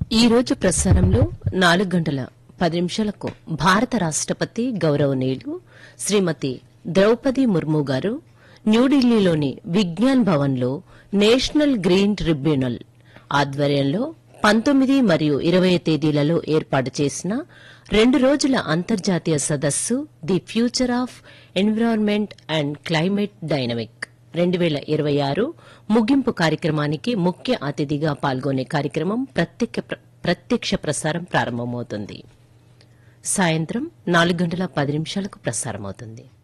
ఈ రోజు ప్రసారంలో నాలుగు గంటల పది నిమిషాలకు భారత రాష్టపతి గౌరవనీయులు శ్రీమతి ద్రౌపది ముర్ము గారు న్యూఢిల్లీలోని విజ్ఞాన్ భవన్లో నేషనల్ గ్రీన్ ట్రిబ్యునల్ ఆధ్వర్యంలో పంతొమ్మిది మరియు ఇరవై తేదీలలో ఏర్పాటు చేసిన రెండు రోజుల అంతర్జాతీయ సదస్సు the future of environment and climate dynamic రెండు వేల ఇరవై ఆరు ముగింపు కార్యక్రమానికి ముఖ్య అతిథిగా పాల్గొనే కార్యక్రమం ప్రత్యక్ష ప్ర- ప్రత్యక్ష ప్రసారం ప్రారంభమవుతుంది సాయంత్రం నాలుగు గంటల పది నిమిషాలకు ప్రసారమవుతుంది